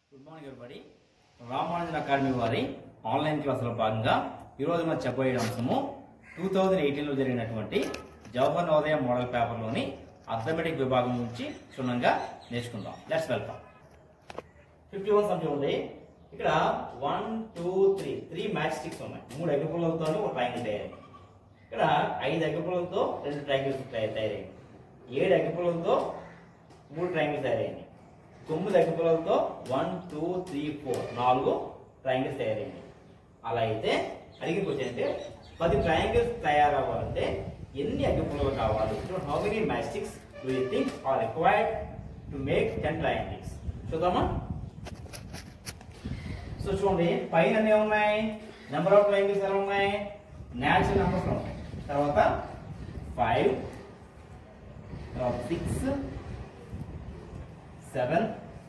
Good morning everybody Ramanujan academy వారి ఆన్లైన్ క్లాసులో భాగంగా ఈరోజు మనం చెప్పబోయే అంశము టూ థౌజండ్ ఎయిటీన్లో జరిగినటువంటి జవహర్ నవోదయ మోడల్ పేపర్లోని అథమెటిక్ విభాగం నుంచి క్షుణ్ణంగా నేర్చుకుందాం లెట్స్ వెల్కమ్ ఫిఫ్టీ వన్ సంఖ్య ఉంది ఇక్కడ one two three three matchsticks ఉన్నాయి మూడు అగ్గిపుల్లలతో ఒక ట్రయాంగిల్ తయారైంది ఇక్కడ ఐదు అగ్గిపుల్లలతో రెండు ట్రయాంగిల్స్ తయారైంది ఏడు అగ్గిపుల్లలతో మూడు ట్రయాంగిల్స్ తయారైంది తొమ్మిది అగ్గిపుల్లలతో వన్ టూ త్రీ ఫోర్ నాలుగు ట్రయాంగిల్స్ తయారైంది అలా అయితే అడిగిన క్వశ్చన్ అంటే పది ట్రయాంగిల్స్ తయారవ్వాలంటే ఎన్ని అగ్గిపుల్లలు కావాలి how many matchsticks do you think are required to make ten triangles చూద్దామా సో చూడండి పైన అన్నీ ఉన్నాయి నెంబర్ ఆఫ్ ట్రయాంగిల్స్ ఎలా ఉన్నాయి న్యాచురల్ నెంబర్స్ ఉన్నాయి తర్వాత ఫైవ్ తర్వాత six seven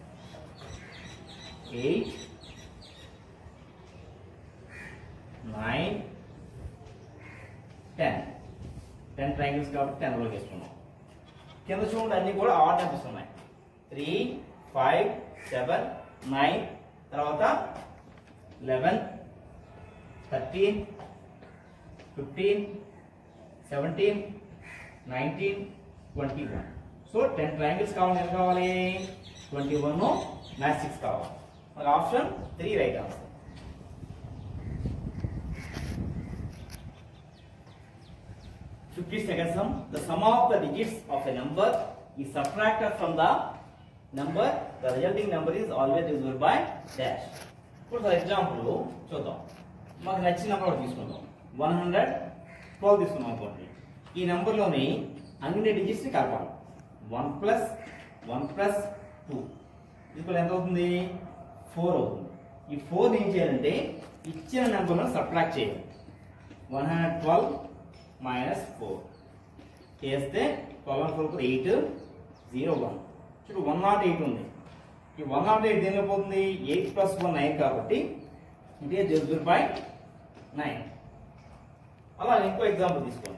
eight nine ten ten triangles కాబట్టి టెన్ వరకు వేసుకున్నాం కింద చూడండి అన్ని కూడా ఆడ్ నెంబర్స్ ఉన్నాయి త్రీ ఫైవ్ సెవెన్ నైన్ తర్వాత eleven thirteen fifteen seventeen nineteen twenty one so ten triangles కావాలి ఎంత కావాలి ట్వంటీ వన్ మ్యాథ్ సిక్స్ కావాలి మనకు option three right answer fifty second sum the sum of the digits of a number is subtracted from the number the resulting number is always divisible by dash ఇప్పుడు for example చూద్దాం మాకు నచ్చిన number ఒకటి తీసుకుందాం one hundred twelve తీసుకున్నాం అనుకోండి ఈ నెంబర్లోని అన్ని డిజిట్స్ని కలపాలి one plus one plus two ఇప్పుడు ఎంత అవుతుంది ఫోర్ అవుతుంది ఈ ఫోర్ ఏం చేయాలంటే ఇచ్చిన నెంబర్ను సబ్ట్రాక్ట్ చేయాలి one hundred twelve minus four చేస్తే twelve and four eight zero one చూడు వన్ నాట్ ఎయిట్ ఉంది ఈ వన్ నాట్ ఎయిట్ దేనిలో పోతుంది ఎయిట్ ప్లస్ వన్ నైన్ కాబట్టి ఇదే జీరో బై నైన్ అలా ఇంకో ఎగ్జాంపుల్ తీసుకోండి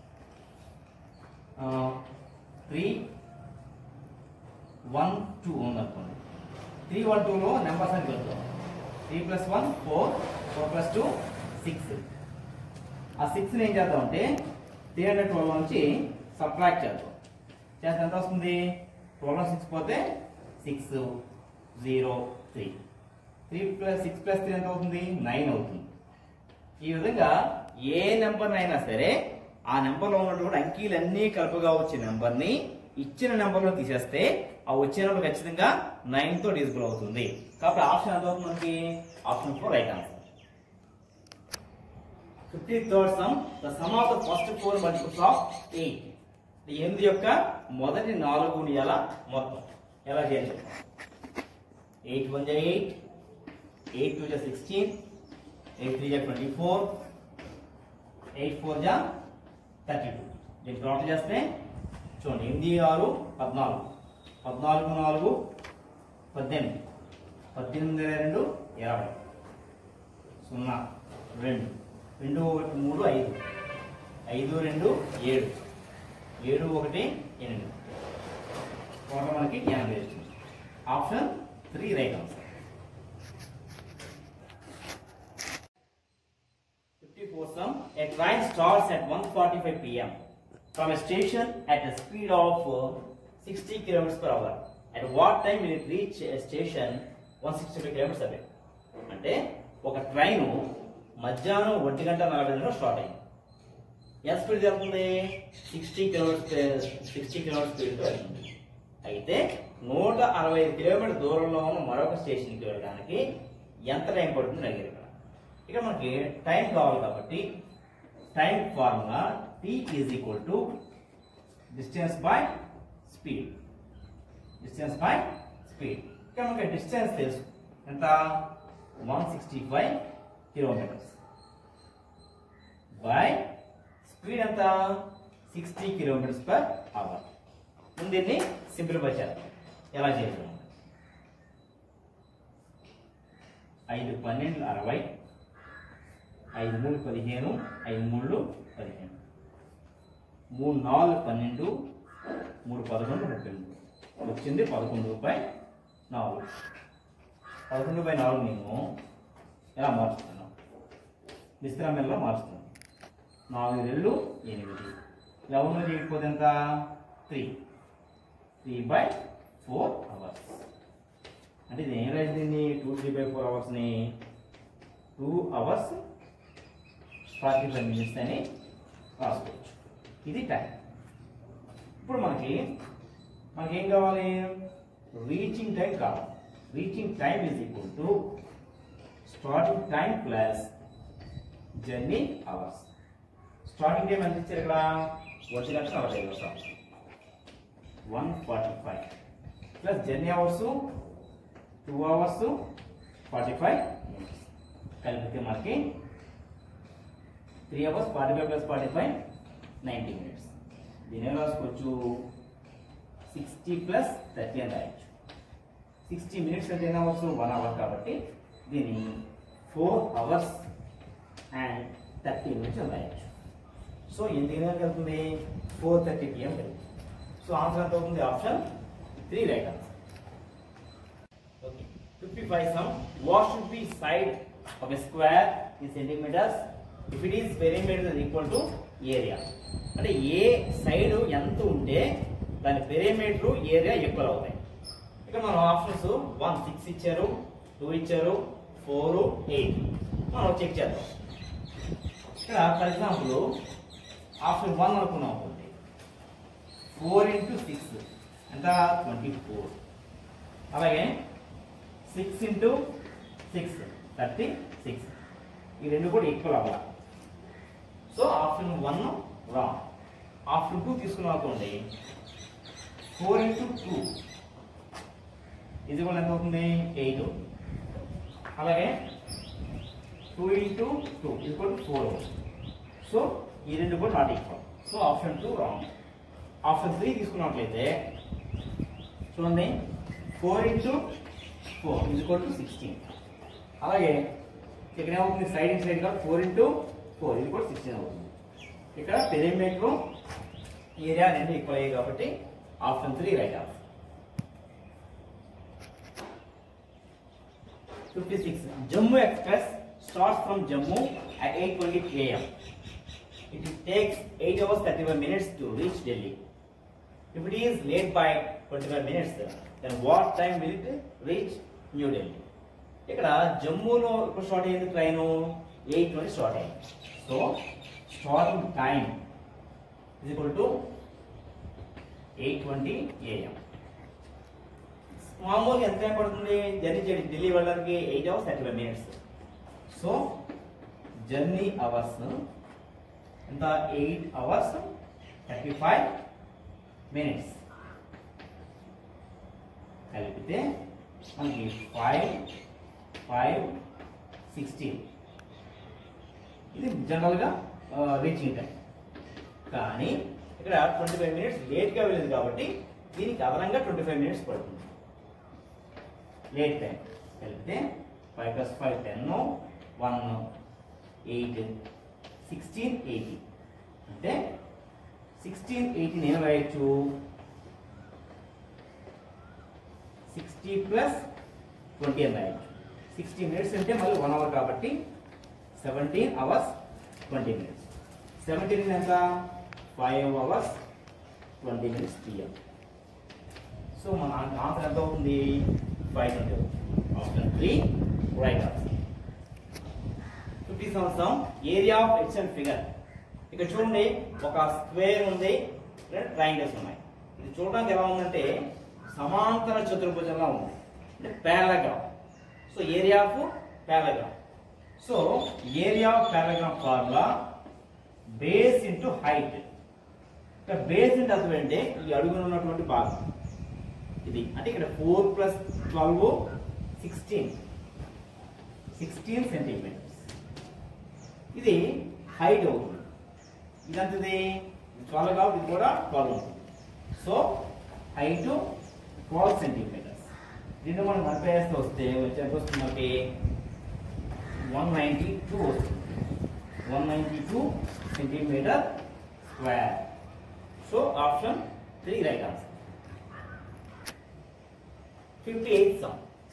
త్రీ వన్ టూ ఉందనుకోండి త్రీ వన్ టూలో నెంబర్స్ అని కలుపుతాం three plus one four four plus two six ఆ సిక్స్ని ఏం చేద్దామంటే త్రీ హండ్రెడ్ ట్వెల్వ్ నుంచి సబ్ట్రాక్ట్ చేద్దాం చేస్తే ఎంత వస్తుంది ట్వెల్వ్ సిక్స్ పోతే six zero three three plus six plus three ఎంత అవుతుంది నైన్ అవుతుంది ఈ విధంగా ఏ నెంబర్ అయినా సరే ఆ నెంబర్లో ఉన్నటువంటి అంకీలన్నీ కలుపుగా వచ్చే నెంబర్ని ఇచ్చిన నెంబర్లో తీసేస్తే ఆ వచ్చే నెంబర్ ఖచ్చితంగా నైన్ తో డిజిబుల్ అవుతుంది కాబట్టి ఆప్షన్ ఎంత అవుతుంది మనకి option four right answer fifty third sum the sum of the first four multiples of eight ఎనిమిది యొక్క మొదటి నాలుగు గుణియాల మొత్తం ఎలా చేయాలి ఎయిట్ వన్ జా ఎయిట్ ఎయిట్ టూ జా సిక్స్టీన్ ఎయిట్ త్రీ జా ట్వంటీ ఫోర్ ఎయిట్ ఫోర్ జా థర్టీ టూ దీన్ని ప్లాట్ చేస్తే చూడండి ఎనిమిది ఆరు పద్నాలుగు పద్నాలుగు నాలుగు పద్దెనిమిది పద్దెనిమిది రెండు ఇరవై సున్నా రెండు రెండు ఒకటి మూడు ఐదు ఐదు రెండు ఏడు ఏడు ఒకటి ఎనిమిది టోటల్ మనకి ఎనభై వచ్చింది option three right answer fifty four sum a train starts at 1:45 p.m. from a station at a speed of uh, 60 km per hour. At what time will it reach a station 165 km away? అంటే ఒక train మధ్యాహ్నం ఒంటి గంట నలభై నిమిషాలు start అయింది ఎంత speed జరుగుతుంది సిక్స్టీ కిలోమీటర్స్ సిక్స్టీ కిలోమీటర్ స్పీడ్తో వెళ్తుంది అయితే నూట అరవై ఐదు కిలోమీటర్ దూరంలో ఉన్న మరొక స్టేషన్కి వెళ్ళడానికి ఎంత టైం పడుతుంది అడిగారు ఇక్కడ ఇక్కడ మనకి టైం కావాలి కాబట్టి time formula T is equal to distance by speed distance by speed ఇక్కడ మనకి డిస్టెన్స్ తెలుసు ఎంత one sixty five kilometers by speed ఎంత సిక్స్టీ కిలోమీటర్స్ పర్ అవర్ ముందు దీన్ని సింప్లిఫై చేద్దాం ఎలా చేద్దాం ఐదు పన్నెండు అరవై ఐదు మూడు పదిహేను ఐదు మూడు పదిహేను మూడు నాలుగు పన్నెండు మూడు పదకొండు ముప్పై మూడు వచ్చింది పదకొండు రూపాయి నాలుగు పదకొండు బై నాలుగు మేము ఎలా మార్చుతున్నాం విశ్రామ్యంలో మార్చుతున్నాం నాలుగు రెండు ఎనిమిది లెవెన్ చేయకపోతే ఎంత three three by four hours అంటే ఇది ఏం రాసింది టూ త్రీ బై ఫోర్ అవర్స్ని two hours forty five minutes అని రాసుకోవచ్చు ఇది టైం ఇప్పుడు మనకి మనకి ఏం కావాలి రీచింగ్ టైం కావాలి reaching time is equal to starting time plus journey hours starting time ఎంత ఇచ్చారు ఇక్కడ వచ్చి లక్ష నలభై ఐదు వస్తాం one forty five plus journey hours two hours forty five minutes కలిపితే మనకి three hours forty five plus forty five ninety minutes దీని రాసుకోవచ్చు సిక్స్టీ ప్లస్ థర్టీ అని రాయొచ్చు సిక్స్టీ మినిట్స్ అంటే ఎన్ని అవర్స్ వన్ అవర్ కాబట్టి దీన్ని four hours and thirty minutes అని రాయొచ్చు సో ఎన్ని గంటలకు వెళ్తుంది ఫోర్ థర్టీ పిఎం వెళ్తుంది సో ఆన్సర్ ఎంత అవుతుంది option three right answer okay fifty five sum what should be side of a square in centimeters if it is perimeter equal to area అంటే ఏ సైడ్ ఎంత ఉంటే దాని పెరిమీటర్ ఏరియా ఈక్వల్ అవుతాయి ఇక్కడ మనం ఆప్షన్స్ వన్ సిక్స్ ఇచ్చారు two ఇచ్చారు ఫోర్ ఎయిట్ మనం చెక్ చేద్దాం ఇక్కడ ఫర్ ఎగ్జాంపుల్ ఆప్షన్ వన్ అనుకున్నాం అనుకోండి ఫోర్ ఇంటూ సిక్స్ ఎంత ట్వంటీ ఫోర్ అలాగే six into six thirty six ఈ రెండు కూడా ఈక్వల్ అవ్వాలి so option one wrong option two తీసుకున్నాం అనుకోండి ఫోర్ ఇంటూ టూ ఇది కూడా ఎంత అవుతుంది ఎయిట్ అలాగే టూ ఇంటూ టూ ఇది కూడా ఫోర్ సో ఈ రెండు కూడా not equal so option two wrong option three తీసుకున్నట్లయితే చూడండి ఫోర్ ఇంటూ ఫోర్ ఇది కూడా సిక్స్టీన్ అలాగే ఇక్కడ ఏమవుతుంది సైడ్ ఇన్ సైడ్ గా ఫోర్ ఇంటూ ఫోర్ ఇది కూడా సిక్స్టీన్ అవుతుంది ఇక్కడ పెరిమీటర్ ఏరియా రెండు ఈక్వల్ అయ్యాయి కాబట్టి option three right option fifty six Jammu express starts from Jammu at 8:20 a.m. It takes 8 hours 35 minutes to reach Delhi. If it is late by 25 minutes, then what time will it reach New Delhi? ఇక్కడ జమ్మూలో ఇప్పుడు start అయ్యింది train eight నుండి start అయింది so starting time is equal to eight twenty AM మామూలుగా ఎంత time పడుతుంది journey చేయడం ఢిల్లీ వెళ్ళడానికి eight hours thirty five minutes so journey hours ఎంత eight hours thirty five minutes కలిపితే మనకి ఫైవ్ ఫైవ్ సిక్స్టీన్ ఇది జనరల్గా రీచింగ్ టైం కానీ ఇక్కడ ట్వంటీ ఫైవ్ మినిట్స్ లేట్గా వెళ్ళింది కాబట్టి దీనికి అదనంగా ట్వంటీ ఫైవ్ మినిట్స్ పడుతుంది లేట్ టైం కలిపితే five plus five ten one eight sixteen eighty అంటే సిక్స్టీన్ ఎయిటీ నేను వేయచ్చు సిక్స్టీ ప్లస్ ట్వంటీ అని రాయొచ్చు సిక్స్టీ మినిట్స్ అంటే మళ్ళీ వన్ అవర్ కాబట్టి seventeen hours twenty minutes seventeen ఎంత five hours twenty minutes PM so మన ఆన్సర్ ఎంత అవుతుంది five twenty option three right answer fifty సంవత్సరం area of H and figure ఇక్కడ చూడండి ఒక స్క్వేర్ ఉంది రెండు ట్రయాంగిల్స్ ఉన్నాయి ఇది చూడడానికి ఎలా ఉందంటే సమాంతర చతుర్భుజంగా ఉంది అంటే paragraph so area of paragraph so area of paragraph formula base into height ఇక్కడ బేస్ ఇంటూ అర్థం ఏంటంటే ఈ అడుగున ఉన్నటువంటి భాగం ఇది అంటే ఇక్కడ four plus twelve sixteen sixteen centimeters ఇది హైట్ అవుతుంది ఇదంతది ట్వెల్వ్ కాబట్టి ఇది కూడా ట్వెల్వ్ ఉంటుంది సో హైట్ ట్వెల్వ్ సెంటీమీటర్స్ దీన్ని మనం నలభై వేస్తే వస్తే వచ్చి ఎంత వస్తుంది మనకి వన్ నైంటీ టూ వస్తుంది one ninety two centimeter square so option three right answer fifty eighth sum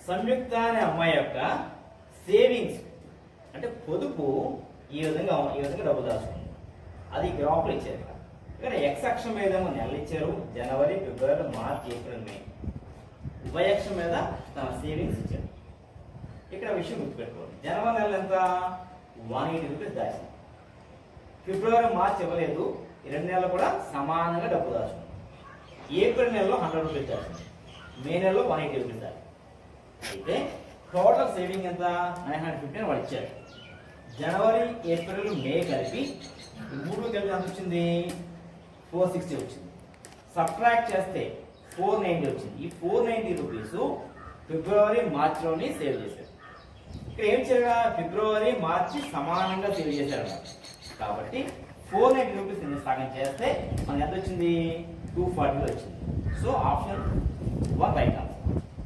Samyukta అనే అమ్మాయి యొక్క సేవింగ్స్ అంటే పొదుపు ఈ విధంగా ఈ విధంగా డబ్బు దాచుకుంది అది గ్రాఫ్లు ఇచ్చారు ఇక్కడ ఇక్కడ ఎక్స్ అక్షం మీద ఏమో నెలలు ఇచ్చారు జనవరి ఫిబ్రవరి మార్చ్ ఏప్రిల్ మే వై అక్షం మీద తన సేవింగ్స్ ఇచ్చారు ఇక్కడ విషయం గుర్తుపెట్టుకోవాలి జనవరి నెల ఎంత వన్ ఎయిటీ రూపీస్ దాచింది ఫిబ్రవరి మార్చ్ ఇవ్వలేదు ఈ రెండు నెలలు కూడా సమానంగా డబ్బు దాచుకుంది ఏప్రిల్ నెలలో హండ్రెడ్ రూపీస్ దాచింది మే నెలలో వన్ ఎయిటీ రూపీస్ దాచింది అయితే టోటల్ సేవింగ్ ఎంత నైన్ హండ్రెడ్ ఫిఫ్టీన్ వాడు ఇచ్చాడు జనవరి ఏప్రిల్ మే కలిపి ఈ మూడు కలిపి ఎంత వచ్చింది ఫోర్ సిక్స్టీ వచ్చింది సబ్ట్రాక్ట్ చేస్తే ఫోర్ నైంటీ వచ్చింది ఈ ఫోర్ నైంటీ రూపీస్ ఫిబ్రవరి మార్చిలోని సేవ్ చేశారు ఇక్కడ ఏం చేయగా ఫిబ్రవరి మార్చి సమానంగా సేవ్ చేశారు కాబట్టి ఫోర్ నైంటీ రూపీస్ సగం చేస్తే మనకి ఎంత వచ్చింది టూ ఫార్టీ వచ్చింది so option one right answer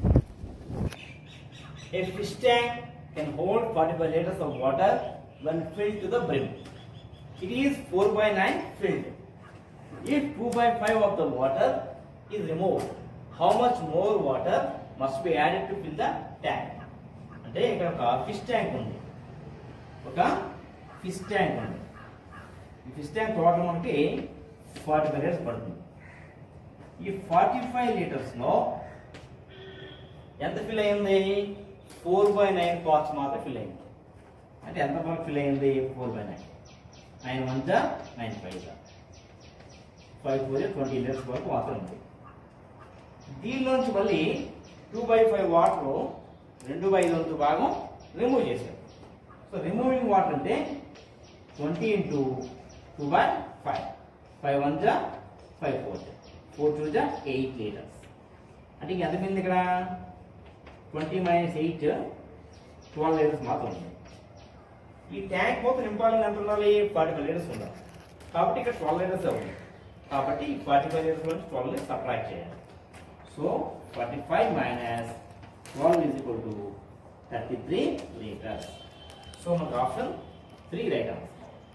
A fish tank can hold 45 liters of water when filled to the brim. It is 4 by 9 filled. If 2 by 5 of the water is removed, how much more water must be added to fill the tank? అంటే ఇక్కడ ఒక fish tank ఉంది ఒక fish tank ఉంది ఈ fish tank total మనకి forty five liters పడుతుంది ఈ ఫార్టీ ఫైవ్ లీటర్స్లో ఎంత ఫిల్ అయింది ఫోర్ బై నైన్ పార్ట్స్ మాత్రం ఫిల్ అయింది అంటే ఎంత వరకు ఫిల్ అయింది four by nine nine one జా నైన్ ఫైవ్ జా ఫైవ్ ఫోర్ ట్వంటీ లీటర్స్ వరకు వాటర్ ఉంది దీనిలోంచి మళ్ళీ టూ బై ఫైవ్ వాటర్ రెండు బై ఐదు వంతు భాగం రిమూవ్ చేశారు సో రిమూవింగ్ వాటర్ అంటే twenty into two by five five one జా ఫైవ్ ఫోర్ జా ఫోర్ టూ జా ఎయిట్ లీటర్స్ అంటే ఇంక ఎంత మింది ఇక్కడ twenty minus eight twelve liters మాత్రం ఉంది ఈ ట్యాంక్ మొత్తం నింపాలని ఎంత ఉండాలి ఫార్టీ ఫైవ్ లీటర్స్ ఉండాలి కాబట్టి ఇక్కడ ట్వెల్వ్ లీటర్స్ ఉంది కాబట్టి ఫార్టీ ఫైవ్ లీటర్స్ నుంచి ట్వెల్వ్ సబ్ట్రాక్ట్ చేయాలి so forty five minus twelve is equal to thirty three liters so మనకు option three right answer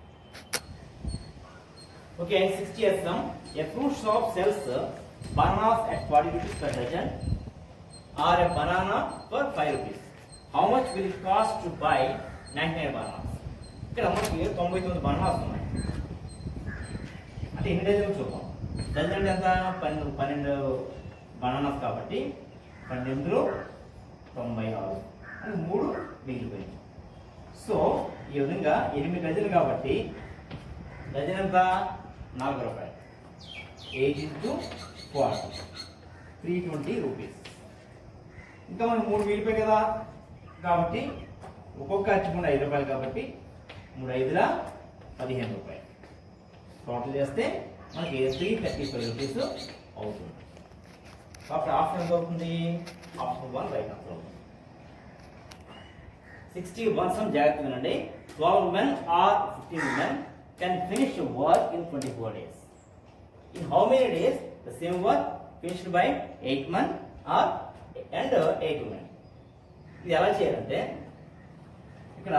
Okay, 60 as sum. A fruit shop sells uh, bananas at 40 rupees per dozen or a banana for 5 rupees. How much will it cost to buy 99 bananas? ఇక్కడ మనకి తొంభై తొమ్మిది bananas ఉన్నాయి అంటే ఎన్ని dozen చూద్దాం dozen అంటే ఎంత పన్నెండు పన్నెండు బనానాస్ కాబట్టి పన్నెండులో తొంభై ఆరు అని మూడు మిగిలిపోయింది సో ఈ విధంగా ఎనిమిది డజన్లు కాబట్టి డజన్ ఎంత నాలుగు రూపాయలు eight into forty three twenty rupees ఇంకా మనకి మూడు మిగిలిపోయి కదా కాబట్టి ఒక్కొక్క అచ్చుకుండా ఐదు రూపాయలు కాబట్టి మూడు ఐదుల పదిహేను రూపాయలు టోటల్ చేస్తే మనకి త్రీ థర్టీ ఫైవ్ రూపీస్ అవుతుంది కాబట్టి ఆప్షన్ ఎంత అవుతుంది ఆప్షన్ వన్ రైట్ ఆన్సర్ అవుతుంది సిక్స్టీ వన్ సమ్ జాగ్రత్త వినండి twelve men or fifteen men can finish work in twenty four days in how many days the same work finished by eight men or and eight women ఇది ఎలా చేయాలంటే ఇక్కడ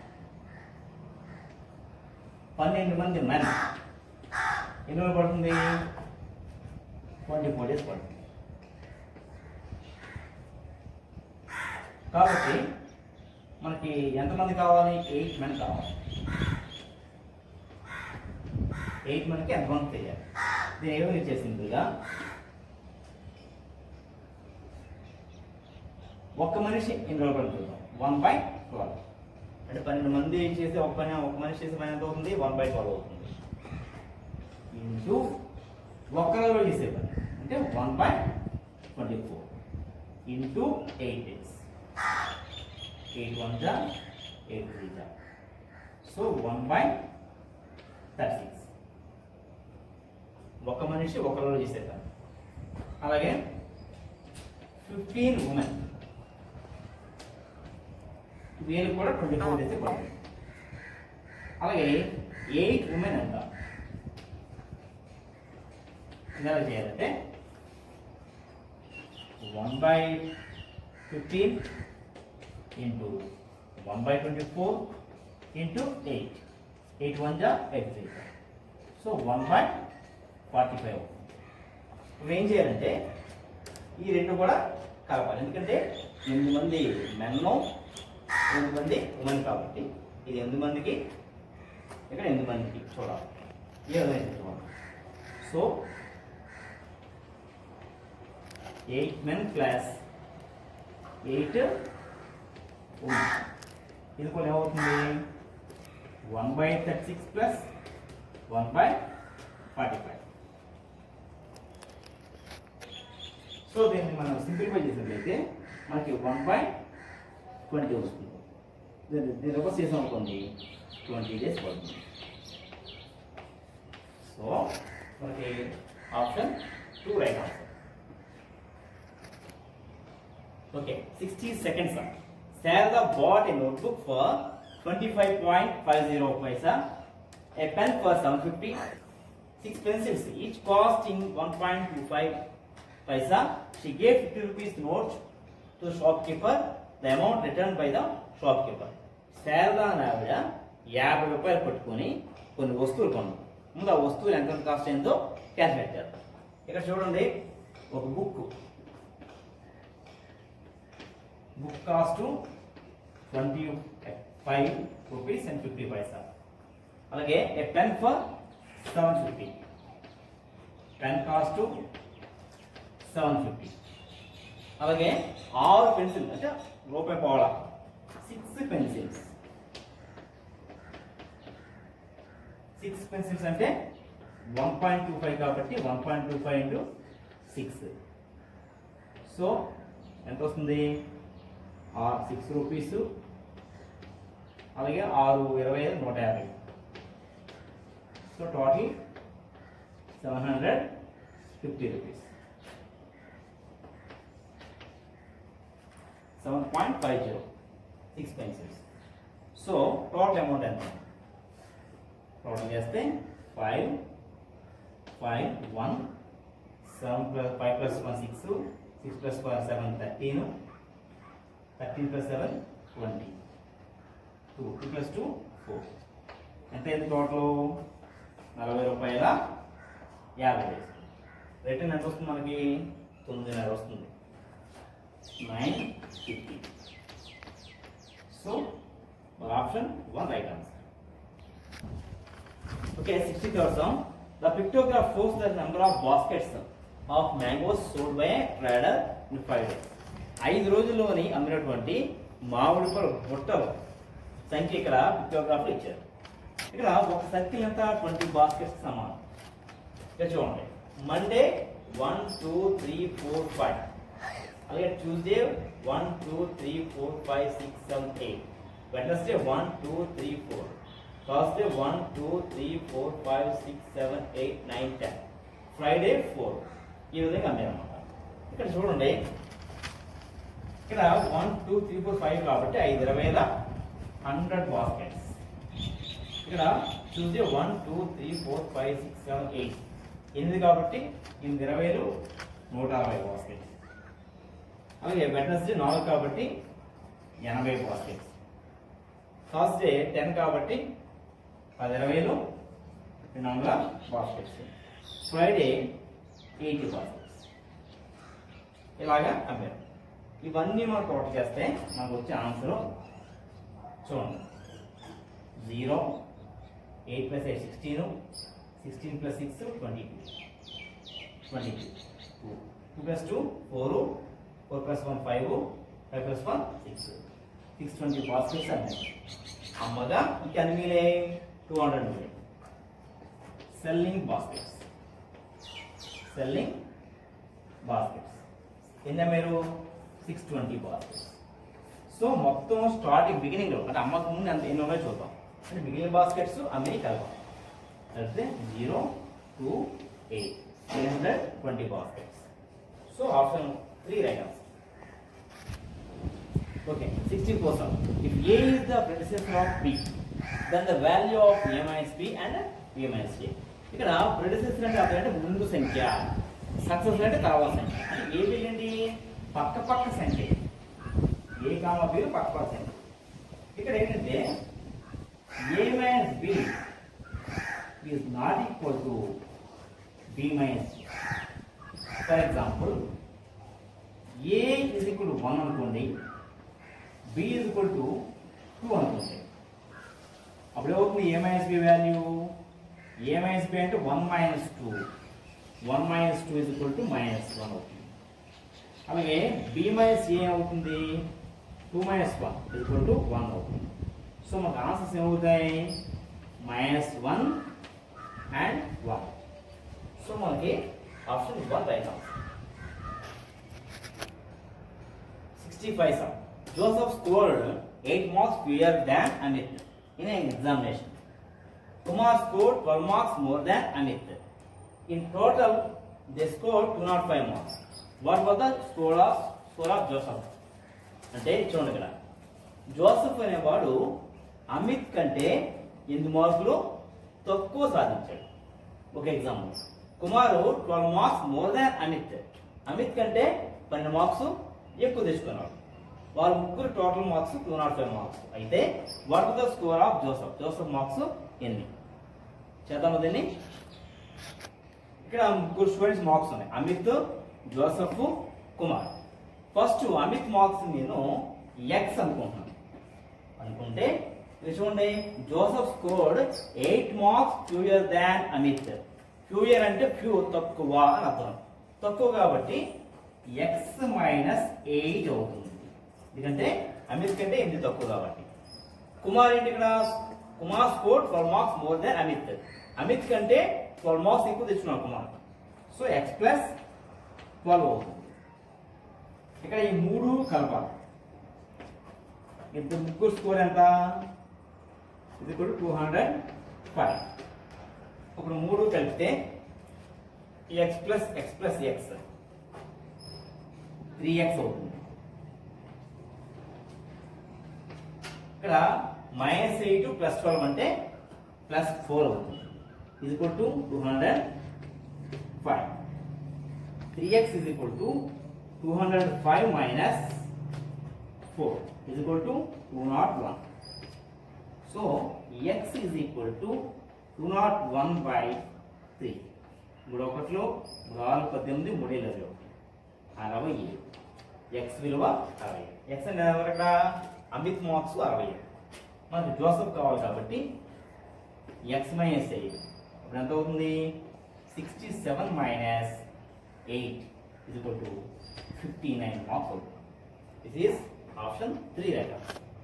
పన్నెండు మంది men ఎన్ని రోజులు పడుతుంది ట్వంటీ ఫోర్ డేస్ పడుతుంది కాబట్టి మనకి ఎంతమంది కావాలి ఎయిట్ మెన్ కావాలి ఎయిట్ మెన్కి ఎంతమంది తెలియాలి దీని ఏమి చేసిందిగా ఒక్క మనిషి ఎన్ని రోజులు పడుతుందాం వన్ బై ట్వెల్వ్ అంటే పన్నెండు మంది చేసే ఒక పని ఒక మనిషి చేసే పని ఎంత అవుతుంది వన్ బై ట్వెల్వ్ అవుతుంది ఇంటూ ఒక్క రోజు చేసే పని అంటే one by twenty four into eight days eight one జా ఎయిట్ త్రీ జా so one by thirty six ఒక మనిషి ఒక రోజు చేసే పని అలాగే ఫిఫ్టీన్ ఉమెన్ వీళ్ళు కూడా ట్వంటీ ఫోర్ డేస్ పడుతుంది అలాగే ఎయిట్ ఉమెన్ అంట ఎలా చేయాలంటే one by fifteen into one by twenty four into eight eight one జా eight three so one by forty five ఇప్పుడు ఏం చేయాలంటే ఈ రెండు కూడా కలపాలి ఎందుకంటే ఎనిమిది మంది మెన్ను ఎనిమిది మంది ఉమెన్ కాబట్టి ఇది ఎనిమిది మందికి ఇక్కడ ఎనిమిది మందికి చూడాలి ఏ విధంగా చూడాలి so eight men plus eight women ఇది కూడా ఏమవుతుంది one by thirty six plus one by forty five so దీన్ని మనం సింప్లిఫై చేసినట్లయితే మనకి వన్ బై ట్వంటీ వస్తుంది దీన్ని దీని ఒక సీజన్ అవుతుంది ట్వంటీ డేస్ పడుతుంది సో మనకి option two right answer okay sixty seconds Sharada bought a notebook for twenty five point five zero paisa a pen for seven fifty six pencils each costing one point two five paisa. She gave 50 rupees note to shopkeeper. The amount returned by the shopkeeper. Sharada అని ఆవిడ యాభై రూపాయలు పట్టుకొని కొన్ని వస్తువులు కొన్నాం ముందు ఆ వస్తువులు ఎంత కాస్ట్ అయిందో క్యాల్కులేట్ చేద్దాం ఇక్కడ చూడండి ఒక book book cost twenty five rupees and fifty paisa అలాగే a pen for seven fifty pen cost seven fifty అలాగే ఆరు పెన్సిల్ అంటే రూపాయి పావల సిక్స్ పెన్సిల్స్ సిక్స్ పెన్సిల్స్ అంటే వన్ పాయింట్ టూ ఫైవ్ కాబట్టి one point two five into six so ఎంత వస్తుంది సిక్స్ రూపీస్ అలాగే ఆరు ఇరవై ఐదు నూట యాభై so total seven hundred fifty rupees seven point five zero six pencils so total amount ఎంత టోటల్ చేస్తే five five one seven plus five plus one six six plus seven thirteen thirteen plus seven twenty two two plus two four ఎంత అయింది total నలభై రూపాయల యాభై వేలు return ఎంత వస్తుంది మనకి తొమ్మిదిన్నర వస్తుంది nine fifty so option one right answer okay sixty third sum the pictograph shows the number of baskets of mangoes sold by trader in five days ఐదు రోజుల్లోని అమ్మినటువంటి మామిడి పళ్ళ బుట్టలు సంఖ్య ఇక్కడ పిక్టోగ్రాఫ్ ఇచ్చారు ఇక్కడ ఒక సంఖ్య ఎంత ట్వంటీ బాస్కెట్స్ సమానం ఇక్కడ చూడండి Monday one two three four five అలాగే Tuesday one two three four five six seven eight Wednesday one two three four Thursday one two three four five six seven eight nine ten Friday four ఈ విధంగా అమ్మారన్నమాట ఇక్కడ చూడండి ఇక్కడ one two three four five కాబట్టి ఐదు ఇరవై hundred baskets ఇక్కడ Tuesday one two three four five six seven eight ఎనిమిది కాబట్టి ఎనిమిది ఇరవైలు నూట అరవై బాస్కెట్స్ అలాగే వెడ్నెస్డే నాలుగు కాబట్టి ఎనభై బాస్కెట్స్ థర్స్డే టెన్ కాబట్టి పది ఇరవైలు రెండు వందల బాస్కెట్స్ ఫ్రైడే ఎయిటీ బాస్కెట్స్ ఇలాగా అమ్మారు ఇవన్నీ మనం టోటల్ చేస్తే మనకు వచ్చే ఆన్సర్ చూడండి zero eight plus eight sixteen sixteen plus six twenty two twenty two two two plus two four four plus one five five plus one six six twenty baskets అన్నాయి అమ్మగా ఇంకా అన్ని మిగిలే టూ హండ్రెడ్ మిగిలి selling baskets selling baskets ఎన్ని మీరు six twenty baskets so మొత్తం starting beginning లో అంటే అమ్మకు ముందు ఎంత ఎన్ని ఉన్నాయో చూద్దాం అంటే మిగిలిన బాస్కెట్స్ అన్నీ కలపాలి అయితే zero two eight three hundred twenty baskets so option three right answer okay sixty percent if a is the predecessor of b then the value of a minus b and b minus a ఇక్కడ predecessor అంటే అప్పుడు అంటే ముందు సంఖ్య success అంటే తర్వాత సంఖ్య అంటే ఏ బిల్ ఏంటి పక్క పక్క సంఖ్య ఏ కామ బి పక్క పక్క సంఖ్య ఇక్కడ ఏంటంటే a minus b is not equal to b minus for example a is equal to one అనుకోండి b is equal to two అనుకోండి అప్పుడు ఏమవుతుంది a minus b value a minus b అంటే one minus two one minus two is equal to minus one అవుతుంది అలాగే b minus a అవుతుంది two minus one equal to one అవుతుంది so మనకు answers ఏమవుతాయి minus one and one so మనకి option one right answer sixty five sum Joseph scored eight marks fewer than Amit in an examination. Kumar scored 12 marks more than Amit. In total, they scored 205 marks. What was the score of score of Joseph? అంటే చూడండి ఇక్కడ Joseph అనేవాడు అమిత్ కంటే ఎనిమిది మార్కులు తక్కువ సాధించాడు ఒక example Kumar twelve marks more than Amit Amit కంటే పన్నెండు మార్క్స్ ఎక్కువ తెచ్చుకున్నాడు వాళ్ళ ముగ్గురు total marks two nought five marks అయితే what the score of Joseph Joseph marks ఎన్ని చేద్దాం దీన్ని ఇక్కడ ముగ్గురు స్టూడెంట్స్ మార్క్స్ ఉన్నాయి Amit Joseph Kumar first Amit marks నేను ఎక్స్ అనుకుంటున్నాను అనుకుంటే ఇది చూడండి Joseph scored eight marks fewer than Amit fewer అంటే ఫ్యూ తక్కువ అని అర్థం తక్కువ కాబట్టి ఎక్స్ మైనస్ ఎయిట్ అవుతుంది ఎందుకంటే అమిత్ కంటే ఎనిమిది తక్కువ కాబట్టి కుమార్ ఏంటి ఇక్కడ Kumar score twelve marks more than Amit Amit కంటే ట్వెల్వ్ మార్క్స్ ఎక్కువ తెచ్చుకున్నాడు Kumar so x plus twelve అవుతుంది ఇక్కడ ఈ మూడు కలపాలి ఇద్దరు ముగ్గురు స్కోర్ ఎంత ఇది కూడా టూ హండ్రెడ్ ఫైవ్ ఇప్పుడు మూడు కలిపితే x plus x plus x three x అవుతుంది ఇక్కడ మైనస్ ఎయిట్ ప్లస్ ట్వెల్వ్ అంటే ప్లస్ ఫోర్ అవుతుంది ఇది equal to two hundred five three x is equal to two hundred five minus four is equal to two nought one so x is equal to two nought one by three మూడు ఒకటిలో మూడు ఆరు పద్దెనిమిది మూడు ఇరవై ఒకటి అరవై ఏడు ఎక్స్ విలువ అరవై ఎక్స్ అంటే ఎవరక్కడ అమిత్ మార్క్స్ అరవై ఏడు మనకి జోసఫ్ కావాలి కాబట్టి ఎక్స్ మైనస్ ఎయిట్ ఇప్పుడు ఎంత అవుతుంది సిక్స్టీ సెవెన్ మైనస్ ఎయిట్ ఇది టు ఫిఫ్టీ నైన్ మార్క్స్ అవుతుంది this is option three right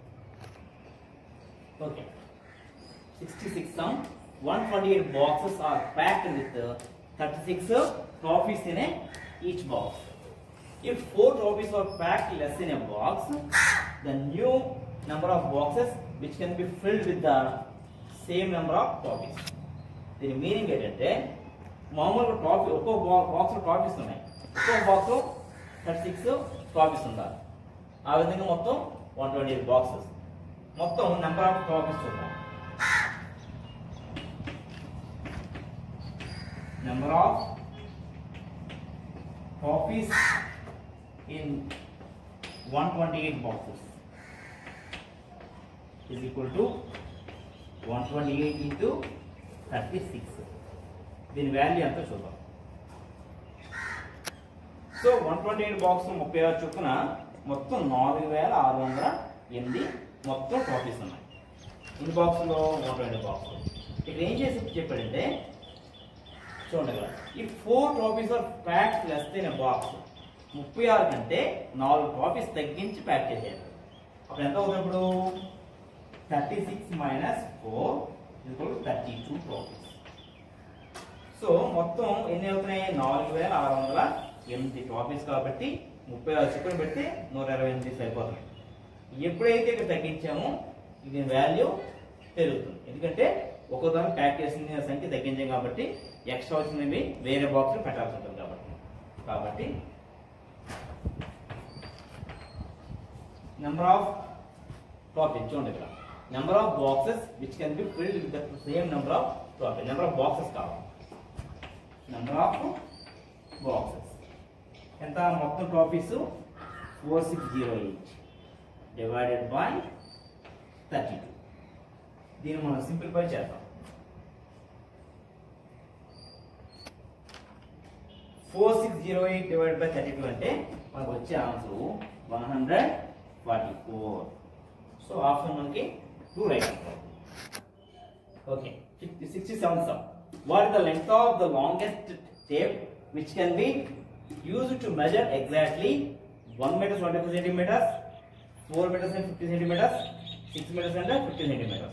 okay 66 sum 128 boxes are packed with uh, 36 trophies in a each box if four trophies are packed less in a box the new number of boxes which can be filled with the same number of trophies దీని meaning ఏంటంటే మామూలుగా trophy ఒక్కో box trophies ఉన్నాయి ఒక్కో box thirty six trophies ఉండాలి ఆ విధంగా మొత్తం వన్ ట్వంటీ ఎయిట్ బాక్సెస్ మొత్తం నెంబర్ ఆఫ్ ట్రాఫీస్ చూద్దాం number of trophies in one twenty eight boxes is equal to 128 into 36 దీని వాల్యూ ఎంతో చూద్దాం so one twenty eight box ముప్పై ఆరు చొప్పున మొత్తం నాలుగు వేల ఆరు వందల ఎనిమిది మొత్తం ట్రాఫీస్ ఉన్నాయి ఇన్ని బాక్స్లో వన్ ట్వంటీ బాక్స్ ఇక్కడ ఏం చేసి చెప్పాడంటే చూడండి ఇక్కడ ఈ four trophies are pack less than box ముప్పై ఆరు కంటే నాలుగు ట్రాఫీస్ తగ్గించి ప్యాక్ చేసేయాలి అప్పుడు ఎంత అవుతుంది ఇప్పుడు థర్టీ సిక్స్ మైనస్ ఫోర్ ఇది థర్టీ టూ ట్రాఫీస్ సో మొత్తం ఎన్ని అవుతున్నాయి నాలుగు వేల ఆరు వందల ఎనిమిది ట్రాఫీస్ కాబట్టి ముప్పై ఆరు చిక్కులు పెడితే నూట ఇరవై ఎనిమిది సరిపోతుంది ఎప్పుడైతే ఇక్కడ తగ్గించామో ఇది వాల్యూ పెరుగుతుంది ఎందుకంటే ఒక్కోదాని ప్యాక్ చేసిన సంఖ్య తగ్గించాం కాబట్టి ఎక్స్ట్రా వచ్చినవి వేరే బాక్స్లో పెట్టాల్సి ఉంటుంది కాబట్టి కాబట్టి నెంబర్ ఆఫ్ ట్రాఫిక్ చూడండి ఇక్కడ number of boxes which can be filled with the same number of traffic number of boxes కావాలి నెంబర్ ఆఫ్ బాక్సెస్ ఎంత మొత్తం trophies four six zero eight divided by thirty two దీన్ని మనం simplify చేద్దాం four six zero eight divide by thirty two అంటే మనకు వచ్చే answer one hundred forty four so option మనకి two right okay sixty seven sum what is the length of the longest tape which can be use to measure exactly one metres twenty five centimetres four metres and fifty centimetres six metres and fifty centimetres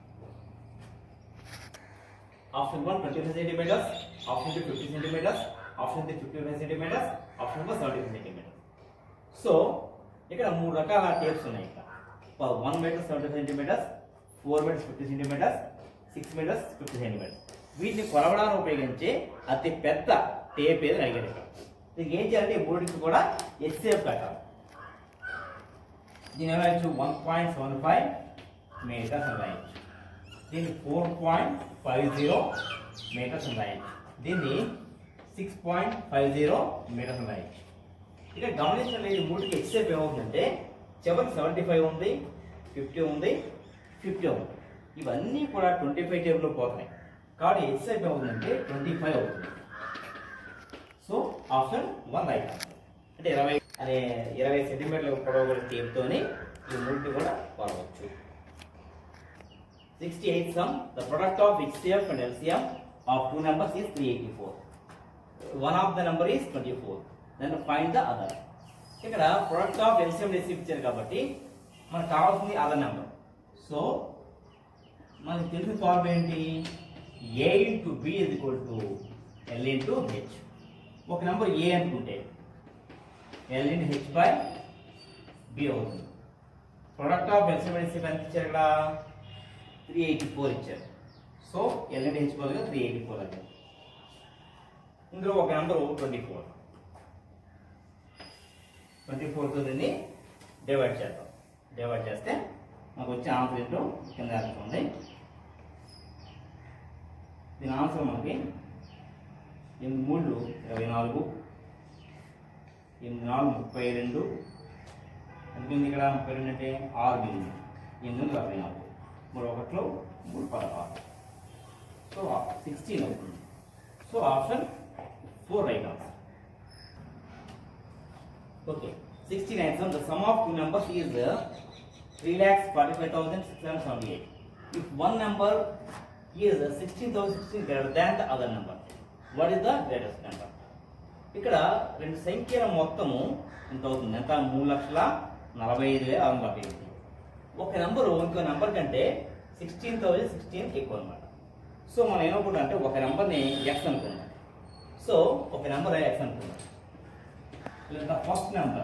option 1 25 centimeters option 2 50 centimeters option 3 55 centimeters option 4 75 centimeters so ఇక్కడ మూడు రకాల tapes ఉన్నాయి ఇక్కడ one metre seventy centimetres four metres fifty centimetres six metres fifty centimetres వీటిని కొలవడానికి ఉపయోగించే అతి పెద్ద టేప్ ఏది అడిగాడు ఇక్కడ దీనికి ఏం చేయాలంటే ఈ మూడింటికి కూడా ఎస్సేఫ్ పెట్టాలి దీని ఎలా రాయొచ్చు one point seven five metres అని రాయొచ్చు దీన్ని four point five zero metres అని రాయొచ్చు దీన్ని six point five zero metres అని రాయొచ్చు ఇక్కడ గమనించండి ఈ మూడుకి ఎక్స్సేప్ ఏమవుతుందంటే చివరికి సెవెంటీ ఫైవ్ ఉంది ఫిఫ్టీ ఉంది ఫిఫ్టీ ఉంది ఇవన్నీ కూడా ట్వంటీ ఫైవ్ టేబుల్లో పోతున్నాయి కాబట్టి ఎక్స్సేప్ ఏమవుతుందంటే ట్వంటీ ఫైవ్ అవుతుంది సో ఆప్షన్ వన్ రైట్ అంటే ఇరవై అనే ఇరవై సెంటీమీటర్ల పొడవు గల టేప్తోని ఈ మూడు కూడా కొలవచ్చు sixty eight sum the product of HCF and LCM of two numbers is three eighty four one of the number is twenty four then find the other ఇక్కడ ప్రొడక్ట్ ఆఫ్ ఎల్సిఎం రెసిప్ ఇచ్చారు కాబట్టి మనకు కావాల్సింది అదర్ నెంబర్ సో మనకి తెలిసిన form ఏంటి a into b is equal to L into H ఒక నెంబర్ ఏ అనుకుంటే L into H by b అవుతుంది ప్రొడక్ట్ ఆఫ్ ఎల్సిఎం రెసిప్ ఎంత ఇచ్చారు ఇక్కడ త్రీ ఎయిటీ ఫోర్ ఇచ్చారు సో ఎల్ ఇంటూ హెచ్ బదులుగా త్రీ ఎయిటీ ఫోర్ అంటే ఇందులో ఒక number twenty four twenty four దీన్ని డివైడ్ చేద్దాం డివైడ్ చేస్తే మనకు వచ్చే ఆన్సర్ ఏంటో కింద రాస్తుంది దీని ఆన్సర్ మనకి ఎనిమిది మూడు ఇరవై నాలుగు ఎనిమిది నాలుగు ముప్పై రెండు ఎంత ఉంది ఇక్కడ ముప్పై రెండు అంటే ఆరు బిందు ఎనిమిది వందల అరవై నాలుగు మూడు ఒకటిలో మూడు పదహారు సో సిక్స్టీన్ అవుతుంది so option four right answer Okay. 69 sum. The sum of two numbers is uh, 3 lakhs 45,678. If one number is uh, 16,016 greater than the other number, what is the greatest number? ఇక్కడ రెండు సంఖ్యల మొత్తము ఎంత అవుతుంది ఎంత మూడు లక్షల నలభై ఐదు వేల ఆరు వందల ఎనిమిది ఒక నెంబరు ఇంకో నెంబర్ కంటే సిక్స్టీన్ థౌజండ్ సిక్స్టీన్ ఎక్కువ అనమాట సో మనం ఏమనుకుంటాం అంటే ఒక నెంబర్ని ఎక్స్ అనుకుందాం సో ఒక నెంబర్ ఎక్స్ అనుకుందాం let the first number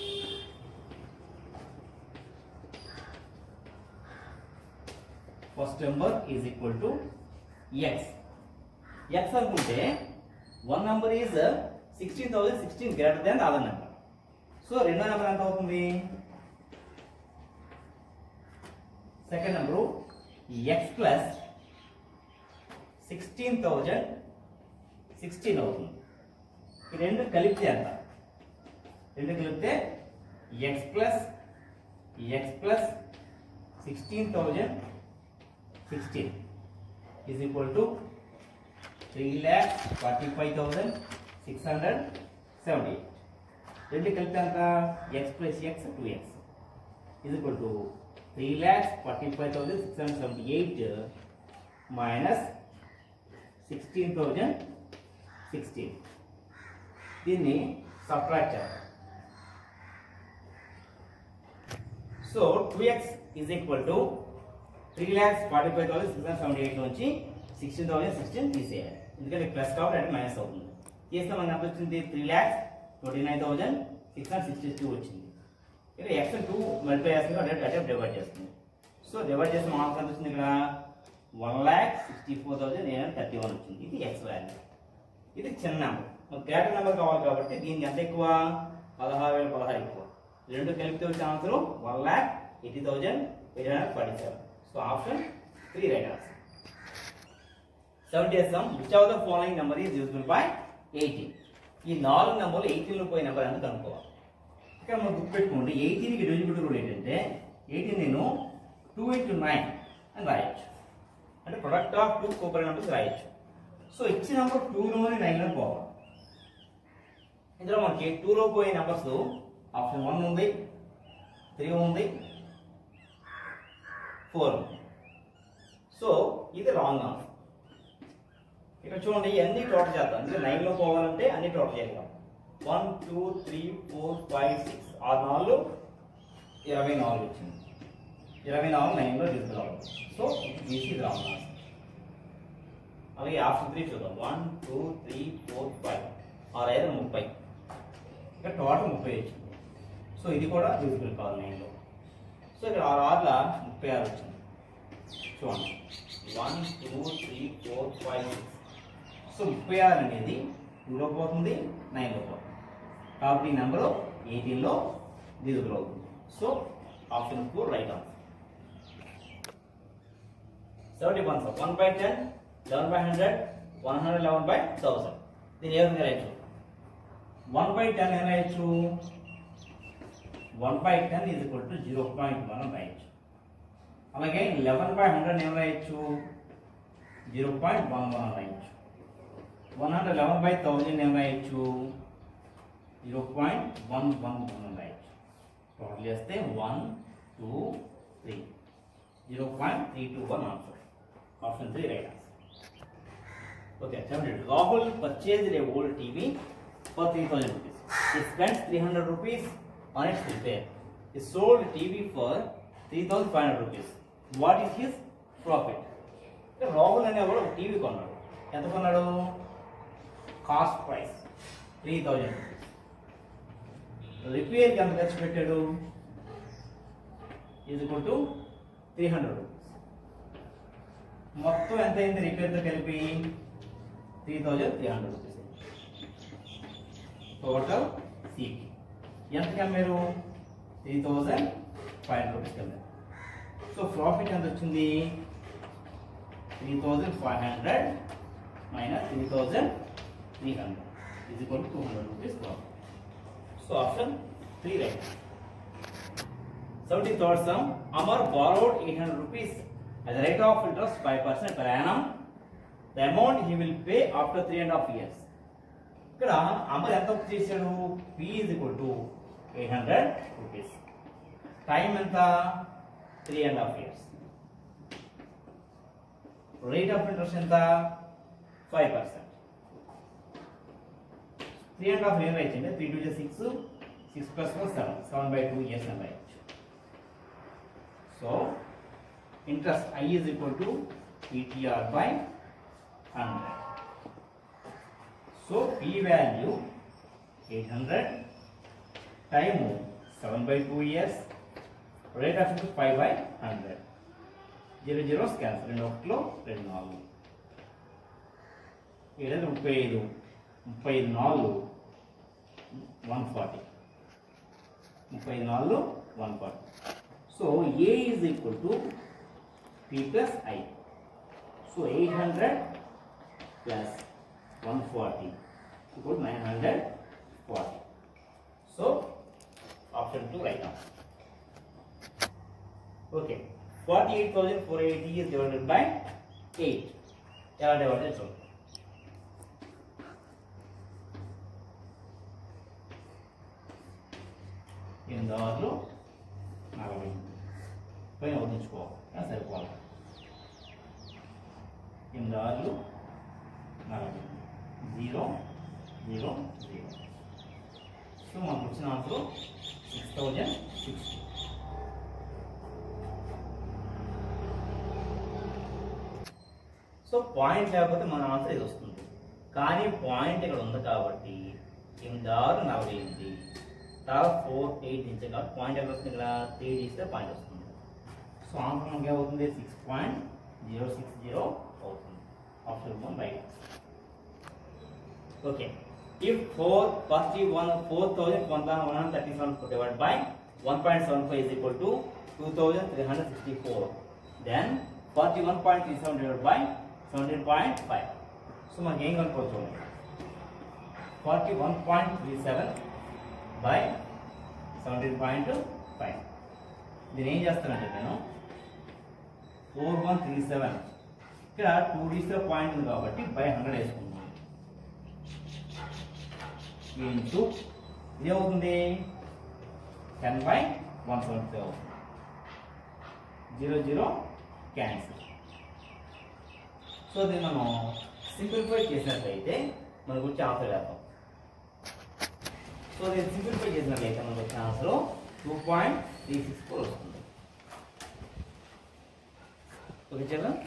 first number is equal to x x అనుకుంటే one number is sixteen thousand sixteen greater than other number so రెండో నెంబర్ ఎంత అవుతుంది second number x plus sixteen thousand sixteen అవుతుంది ఈ రెండు కలిపితే ఎంత రెండు కలిపితే x plus x plus sixteen thousand sixteen is equal to three lakh forty five thousand six hundred seventy రెండు కలిపితే ఎంత x plus x two x is equal to three lakhs forty five thousand six hundred seventy eight minus sixteen thousand sixteen దీన్ని subtract చేద్దాం so two x is equal to three lakhs forty five thousand six hundred seventy eight నుంచి sixteen thousand sixteen తీసేయాలి ఎందుకంటే plus కాబట్టి అంటే minus అవుతుంది చేస్తే మనకి ఎంత వచ్చింది three lakhs twenty nine thousand six hundred sixty two వచ్చింది ఇక్కడ ఎక్స్ టూ మల్టిప్లై చేస్తుంది అంటే అటే డివైడ్ చేస్తుంది సో డివైడ్ చేస్తే మనకు ఎంత వచ్చింది ఇక్కడ one lakh sixty four thousand eight hundred thirty one వచ్చింది ఇది ఎక్స్ వాల్యూ ఇది చిన్న నెంబర్ మనకు గ్రేటర్ నెంబర్ కావాలి కాబట్టి దీనికి ఎంత ఎక్కువ పదహారు వేల పదహారు ఎక్కువ రెండు కలిపితే వచ్చే answer one lakh eighty thousand eight hundred forty seven so option three right answer seventy sum which of the following number is useful by eighteen ఈ నాలుగు నెంబర్లు ఎయిటీన్లో పోయే నెంబర్ ఎంత కనుక్కోవాలి ఇక్కడ మనం గుర్తుపెట్టుకోండి ఎయిటీన్కి డివిజిబుల్ రూల్ ఏంటంటే ఎయిటీన్ నేను టూ ఇంటూ నైన్ అని రాయొచ్చు అంటే product of two coprime numbers రాయొచ్చు సో ఇచ్చిన నెంబర్ టూలోని నైన్లో పోవాలి ఇందులో మనకి టూలో పోయే నెంబర్స్ ఆప్షన్ వన్ ఉంది త్రీ ఉంది ఫోర్ ఉంది సో ఇది రాంగ్ ఆన్సర్ ఇక్కడ చూడండి అన్ని టోటల్ చేద్దాం అంటే నైన్లో పోవాలంటే అన్ని టోటల్ చేద్దాం one two three four five six ఆరు నాలుగు ఇరవై నాలుగు వచ్చింది ఇరవై నాలుగు నైన్లో తీసుకురావాలి సో బీసీ రాంగ్ ఆన్సర్ అలాగే ఆప్షన్ త్రీ చూద్దాం one two three four five ఆరు ఐదు ముప్పై ఇక్కడ టోటల్ ముప్పై వచ్చింది సో ఇది కూడా డిజిబుల్ కాదు నైన్లో సో ఇక్కడ ఆరు ఆరుల ముప్పై ఆరు వచ్చింది చూడండి one two three four five six so ముప్పై ఆరు అనేది టూలో పోతుంది నైన్లో పోతుంది కాబట్టి ఈ నెంబరు ఎయిటీన్లో డిజిబుల్ అవుతుంది so option four right answer seventy one sir one by ten eleven by hundred one hundred eleven by thousand దీని ఏ విధంగా రాయొచ్చు వన్ బై టెన్ ఏం రాయొచ్చు one by ten is equal to zero point one రాయొచ్చు అలాగే eleven by hundred ఏం రాయొచ్చు జీరో పాయింట్ వన్ వన్ రాయొచ్చు one hundred eleven by thousand ఏం రాయొచ్చు zero point one one one రాయొచ్చు టోటల్ చేస్తే one two three zero point three two one answer option three right answer okay చెప్పండి Rahul purchase a old TV for three thousand rupees he spent 300 rupees on its repair. He sold TV for 3500 rupees. What is his profit? అంటే రాహుల్ అనేవాడు ఒక TV కొన్నాడు ఎంత కొన్నాడు cost price three thousand రిపేర్కి ఎంత ఖర్చు పెట్టాడు is equal to three hundred rupees మొత్తం ఎంత అయింది రిపేర్తో కలిపి three thousand three hundred rupees total CP ఎంతకి అమ్మారు త్రీ థౌజండ్ ఫైవ్ హండ్రెడ్ రూపీస్కి అమ్మారు సో ప్రాఫిట్ ఎంత వచ్చింది three thousand five hundred minus three thousand three hundred ఇది equal two hundred rupees profit so option three right seventy third sum Amar borrowed eight hundred rupees at the rate of interest 5% per annum. The amount he will pay after three and a half years. ఇక్కడ అమర్ ఎంత అప్పు చేశాడు P is equal to eight hundred rupees time ఎంత three and half years rate of interest ఎంత five percent three and half year అయితే three two six six plus four seven seven by two years అని రాయొచ్చు so interest I is equal to PTR by hundred so P value eight hundred time seven by two years rate of interest five by hundred zero zeros cancel రెండు ఒకటిలో రెండు నాలుగు ఏడైదు ముప్పై ఐదు ముప్పై ఐదు నాలుగు వన్ ఫార్టీ ముప్పై ఐదు నాలుగు one forty so A is equal to P plus I so eight hundred plus one forty ఇప్పుడు nine hundred forty so option two right answer okay forty eight thousand four eighty is divided by eight ఎలా divide చేస్తాం ఎనిమిది అవర్లు నలభై పైన వదిలించుకోవాలి సరిపోవాలి ఎనిమిది ఆరులు నలభై zero zero zero so మనకు వచ్చిన answer six thousand sixty so point లేకపోతే మన ఆన్సర్ ఇది వస్తుంది కానీ పాయింట్ ఇక్కడ ఉంది కాబట్టి ఎనిమిది ఆరు నలభై ఎనిమిది తర్వాత ఫోర్ ఎయిట్ ఇంచే కాబట్టి పాయింట్ ఎక్కడ వస్తుంది ఇక్కడ త్రీ ఇస్తే పాయింట్ వస్తుంది సో ఆన్సర్ మనకి ఏమవుతుంది six point zero six zero అవుతుంది option one right okay if four first one four thousand one thousand one hundred thirty seven divide by one point seven five is equal to two thousand three hundred sixty four then forty one point three seven divide by seventeen point five so మనకి ఏం కనుక్కోవచ్చు forty one point three seven by seventeen point five దీన్ని ఏం చేస్తానంటే నేను four one three seven ఇక్కడ two డీస్లో point ఉంది కాబట్టి బై హండ్రెడ్ వేసుకుంటాను ఇంటూ ఇది అవుతుంది ten by one seventy five అవుతుంది జీరో జీరో క్యాన్సిల్ సో దీన్ని మనం సింప్లిఫై చేసినట్లయితే మనకు వచ్చే ఆన్సర్ వేద్దాం సో దీన్ని సింప్లిఫై చేసినట్లయితే మనకు వచ్చే answer two point three six four వస్తుంది ఓకే చిల్డ్రన్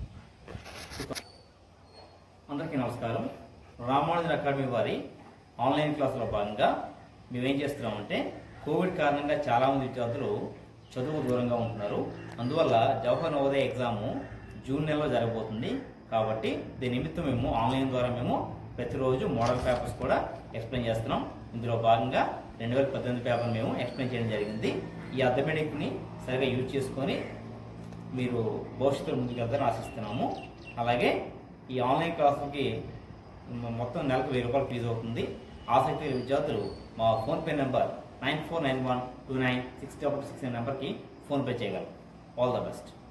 అందరికీ నమస్కారం రామానుజన్ అకాడమీ వారి ఆన్లైన్ క్లాసులో భాగంగా మేమేం చేస్తున్నామంటే కోవిడ్ కారణంగా చాలామంది విద్యార్థులు చదువు దూరంగా ఉంటున్నారు అందువల్ల జవహర్ నవోదయ ఎగ్జాము జూన్ నెలలో జరగబోతుంది కాబట్టి దీని నిమిత్తం మేము ఆన్లైన్ ద్వారా మేము ప్రతిరోజు మోడల్ పేపర్స్ కూడా ఎక్స్ప్లెయిన్ చేస్తున్నాం ఇందులో భాగంగా రెండు వేల పద్దెనిమిది పేపర్ మేము ఎక్స్ప్లెయిన్ చేయడం జరిగింది ఈ అథమెటిక్ని సరిగా యూజ్ చేసుకొని మీరు భవిష్యత్తులో ముందుకు వెళ్తారని ఆశిస్తున్నాము అలాగే ఈ ఆన్లైన్ క్లాసులకి మ- మొత్తం నెలకు వెయ్యి రూపాయలు ఫీజు అవుతుంది ఆసక్తి గల విద్యార్థులు మా PhonePe number nine four nine one two nine six double six నెంబర్కి ఫోన్పే చేయగలరు ఆల్ ద బెస్ట్